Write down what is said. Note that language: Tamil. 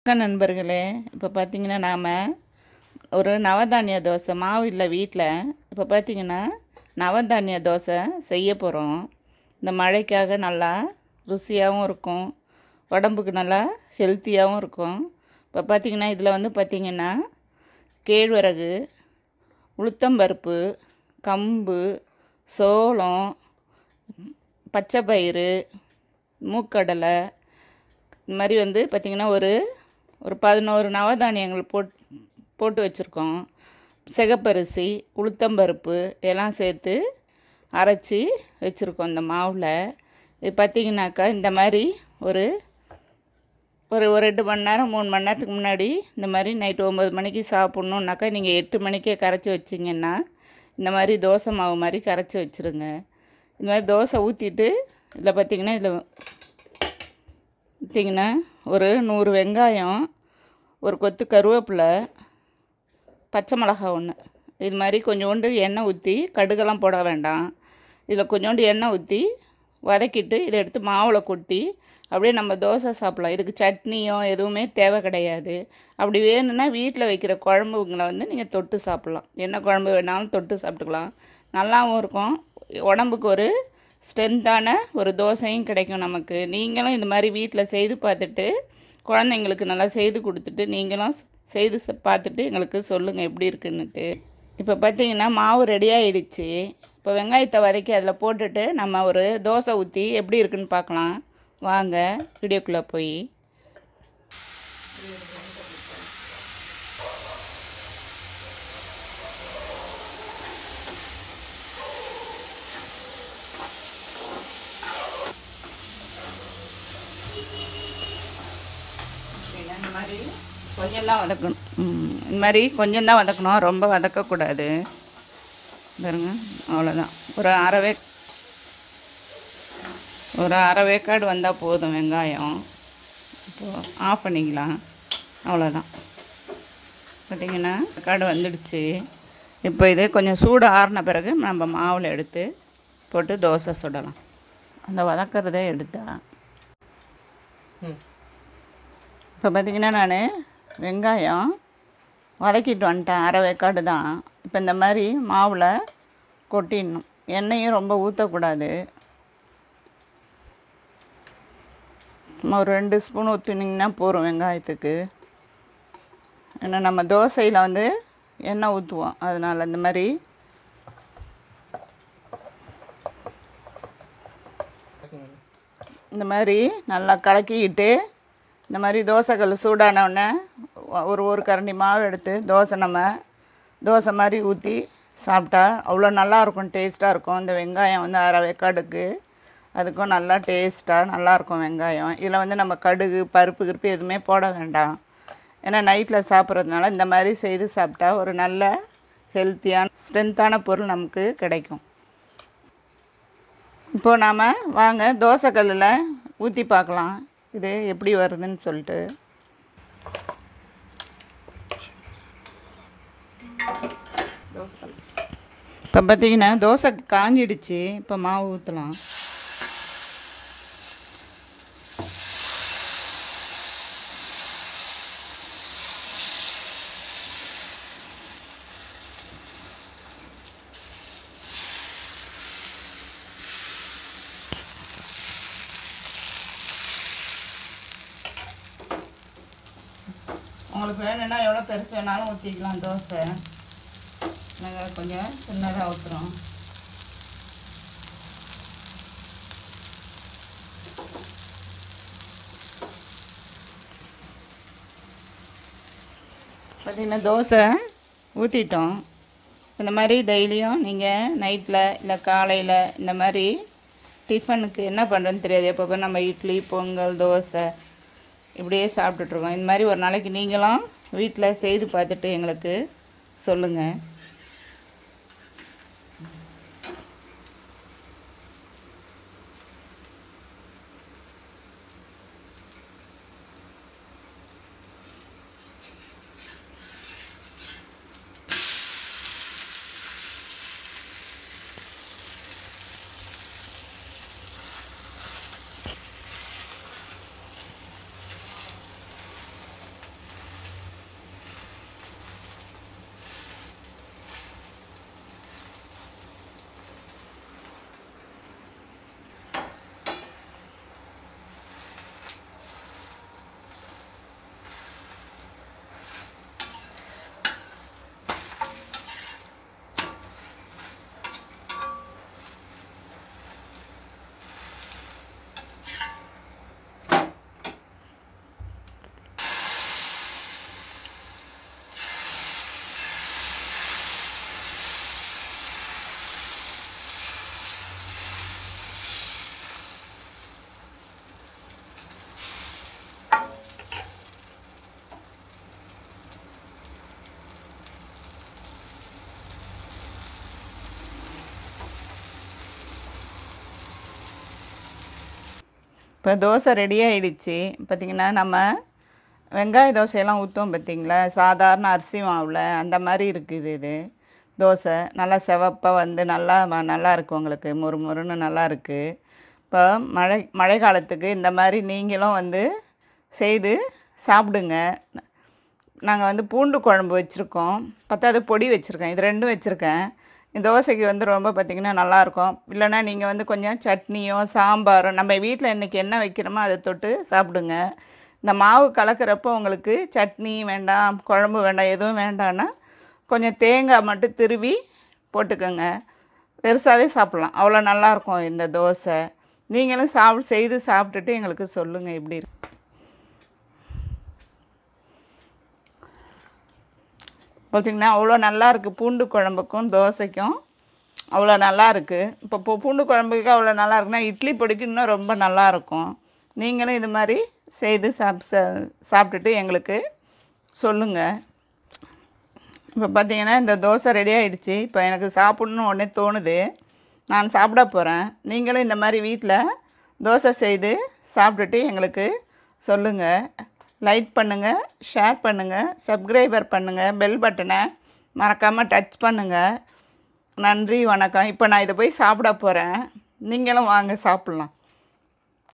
வணக்கம் நண்பர்களே இப்போ பார்த்தீங்கன்னா நாம் ஒரு நவதானிய தோசை மாவு இல்லை வீட்டில் இப்போ பார்த்தீங்கன்னா நவதானிய தோசை செய்ய போகிறோம் இந்த மழைக்காக நல்லா ருசியாகவும் இருக்கும் உடம்புக்கு நல்லா ஹெல்த்தியாகவும் இருக்கும் இப்போ பார்த்தீங்கன்னா இதில் வந்து பார்த்தீங்கன்னா கேழ்வரகு உளுத்தம்பருப்பு கம்பு சோளம் பச்சைப்பயிறு மூக்கடலை இந்த மாதிரி வந்து பார்த்திங்கன்னா ஒரு ஒரு பதினோரு நவதானியங்கள் போட் போட்டு வச்சுருக்கோம் சிகப்பரிசி உளுத்தம்பருப்பு எல்லாம் சேர்த்து அரைச்சி வச்சுருக்கோம் இந்த மாவில் இது பார்த்திங்கனாக்கா இந்த மாதிரி ஒரு ஒரு ஒரு ரெண்டு மணி நேரம் மூணு மணி நேரத்துக்கு முன்னாடி இந்த மாதிரி நைட்டு ஒம்பது மணிக்கு சாப்பிட்ணுன்னாக்கா நீங்கள் எட்டு மணிக்கே கரைச்சி வச்சிங்கன்னா இந்த மாதிரி தோசை மாவு மாதிரி கரைச்சி வச்சுருங்க இந்த மாதிரி தோசை ஊற்றிட்டு இதில் பார்த்திங்கன்னா இதில் பார்த்திங்கன்னா ஒரு நூறு வெங்காயம் ஒரு கொத்து கருவேப்பிலை பச்சை மிளகா ஒன்று இது மாதிரி கொஞ்சோண்டு எண்ணெய் ஊற்றி கடுகெல்லாம் போட வேண்டாம் இதில் கொஞ்சோண்டு எண்ணெய் ஊற்றி வதக்கிட்டு இதை எடுத்து மாவில் கொட்டி அப்படியே நம்ம தோசை சாப்பிட்லாம் இதுக்கு சட்னியோ எதுவுமே தேவை கிடையாது அப்படி வேணும்னா வீட்டில் வைக்கிற குழம்புங்களை வந்து நீங்கள் தொட்டு சாப்பிட்லாம் என்ன குழம்பு வேணாலும் தொட்டு சாப்பிட்டுக்கலாம் நல்லாவும் இருக்கும் உடம்புக்கு ஒரு ஸ்ட்ரென்த்தான ஒரு தோசையும் கிடைக்கும் நமக்கு நீங்களும் இந்த மாதிரி வீட்டில் செய்து பார்த்துட்டு குழந்தைங்களுக்கு நல்லா செய்து கொடுத்துட்டு நீங்களும் செய்து ச- பார்த்துட்டு எங்களுக்கு சொல்லுங்கள் எப்படி இருக்குன்னுட்டு இப்போ பார்த்தீங்கன்னா மாவு ரெடி ஆயிடுச்சு இப்போ வெங்காயத்தை வதக்கி அதில் போட்டுட்டு நம்ம ஒரு தோசை ஊற்றி எப்படி இருக்குன்னு பார்க்கலாம் வாங்க வீடியோக்குள்ளே போய் இந்த மாதிரி கொஞ்சம் தான் வதக்கணும் ம், இந்த மாதிரி கொஞ்சம் தான் வதக்கணும் ரொம்ப வதக்கக்கூடாது பாருங்க அவ்வளோதான் ஒரு அரை வே ஒரு அரை வேக்காடு வந்தால் போதும் வெங்காயம் இப்போது ஆஃப் பண்ணிக்கலாம் அவ்வளோதான் பார்த்தீங்கன்னா வேக்காடு வந்துடுச்சு இப்போ இது கொஞ்சம் சூடு ஆறின பிறகு நம்ம மாவில் எடுத்து போட்டு தோசை சுடலாம் அந்த வதக்கிறதே எடுத்தா இப்போ பார்த்தீங்கன்னா நான் வெங்காயம் வதக்கிட்டு வந்துட்டேன் அரை வேக்காடு தான் இப்போ இந்த மாதிரி மாவில் கொட்டிடணும் எண்ணெயும் ரொம்ப ஊற்றக்கூடாது சும்மா ஒரு ரெண்டு ஸ்பூன் ஊற்றினீங்கன்னா போதும் வெங்காயத்துக்கு ஏன்னா நம்ம தோசையில் வந்து எண்ணெய் ஊற்றுவோம் அதனால் இந்த மாதிரி இந்த மாதிரி நல்லா கலக்கிக்கிட்டு இந்த மாதிரி தோசைக்கல் சூடான உடனே ஒரு ஒரு கரண்டி மாவு எடுத்து தோசை நம்ம தோசை மாதிரி ஊற்றி சாப்பிட்டா அவ்வளோ நல்லா இருக்கும் டேஸ்ட்டாக இருக்கும் இந்த வெங்காயம் வந்து அரை வேக்காடுக்கு அதுக்கும் நல்லா டேஸ்ட்டாக நல்லாயிருக்கும் வெங்காயம் இதில் வந்து நம்ம கடுகு பருப்பு கிருப்பு எதுவுமே போட வேண்டாம் ஏன்னா நைட்டில் சாப்பிட்றதுனால இந்த மாதிரி செய்து சாப்பிட்டா ஒரு நல்ல ஹெல்த்தியான ஸ்ட்ரென்த்தான பொருள் நமக்கு கிடைக்கும் இப்போது நாம் வாங்க தோசைக்கல்லில் ஊற்றி பார்க்கலாம் இது எப்படி வருதுன்னு சொல்லிட்டு தோசைக்கல் இப்போ பார்த்தீங்கன்னா தோசை காஞ்சிடுச்சு இப்போ மாவு ஊற்றலாம் உங்களுக்கு வேணும்னா எவ்வளோ பெருசு வேணாலும் ஊற்றிக்கலாம் தோசை நாங்கள் கொஞ்சம் சின்னதாக ஊற்றுறோம் பார்த்தீங்கன்னா தோசை ஊற்றிட்டோம் இந்த மாதிரி டெய்லியும் நீங்கள் நைட்டில் இல்லை காலையில் இந்த மாதிரி டிஃபனுக்கு என்ன பண்ணுறதுன்னு தெரியாது எப்போ நம்ம இட்லி பொங்கல் தோசை இப்படியே சாப்பிட்டுட்ருக்கோம் இந்த மாதிரி ஒரு நாளைக்கு நீங்களும் வீட்டில் செய்து பார்த்துட்டு எங்களுக்கு சொல்லுங்கள் இப்போ தோசை ரெடி ஆயிடுச்சு பார்த்திங்கன்னா நம்ம வெங்காய தோசையெல்லாம் ஊற்றுவோம் பார்த்திங்களா சாதாரண அரிசி மாவில் அந்த மாதிரி இருக்குது இது தோசை நல்லா செவப்பாக வந்து நல்லா வ- நல்லா இருக்குது உங்களுக்கு மொறு மொறுன்னு நல்லா இருக்குது இப்போ மழை மழை காலத்துக்கு இந்த மாதிரி நீங்களும் வந்து செய்து சாப்பிடுங்க நாங்கள் வந்து பூண்டு குழம்பு வச்சுருக்கோம் பத்தாவது பொடி வச்சுருக்கேன் இது ரெண்டும் வச்சுருக்கேன் இந்த தோசைக்கு வந்து ரொம்ப பார்த்திங்கன்னா நல்லாயிருக்கும் இல்லைன்னா நீங்கள் வந்து கொஞ்சம் சட்னியோ சாம்பாரோ நம்ம வீட்டில் இன்றைக்கி என்ன வைக்கிறோமோ அதை தொட்டு சாப்பிடுங்க இந்த மாவு கலக்கிறப்போ உங்களுக்கு சட்னி வேண்டாம் குழம்பு வேண்டாம் எதுவும் வேண்டாம்னா கொஞ்சம் தேங்காய் மட்டும் திருவி போட்டுக்கோங்க பெருசாகவே சாப்பிட்லாம் அவ்வளோ நல்லாயிருக்கும் இந்த தோசை நீங்களும் சாப்பிட்டு செய்து சாப்பிட்டுட்டு எங்களுக்கு சொல்லுங்கள் எப்படி இருக்கு பார்த்திங்கன்னா அவ்வளோ நல்லா இருக்குது பூண்டு குழம்புக்கும் தோசைக்கும் அவ்வளோ நல்லா இருக்குது இப்போ பூ பூண்டு குழம்புக்கு அவ்வளோ நல்லா இருக்குன்னா இட்லி பொடிக்கு இன்னும் ரொம்ப நல்லா இருக்கும் நீங்களும் இது மாதிரி செய்து சாப் சா- சாப்பிட்டுட்டு எங்களுக்கு சொல்லுங்கள் இப்போ பார்த்தீங்கன்னா இந்த தோசை ரெடி ஆயிடுச்சு இப்போ எனக்கு சாப்பிட்ணுன்னு உடனே தோணுது நான் சாப்பிட போகிறேன் நீங்களும் இந்த மாதிரி வீட்டில் தோசை செய்து சாப்பிட்டுட்டு எங்களுக்கு சொல்லுங்கள் லைக் பண்ணுங்கள் ஷேர் பண்ணுங்கள் சப்ஸ்கிரைபர் பண்ணுங்கள் பெல் பட்டனை மறக்காமல் டச் பண்ணுங்கள் நன்றி வணக்கம் இப்போ நான் இதை போய் சாப்பிட போகிறேன் நீங்களும் வாங்க சாப்பிட்லாம்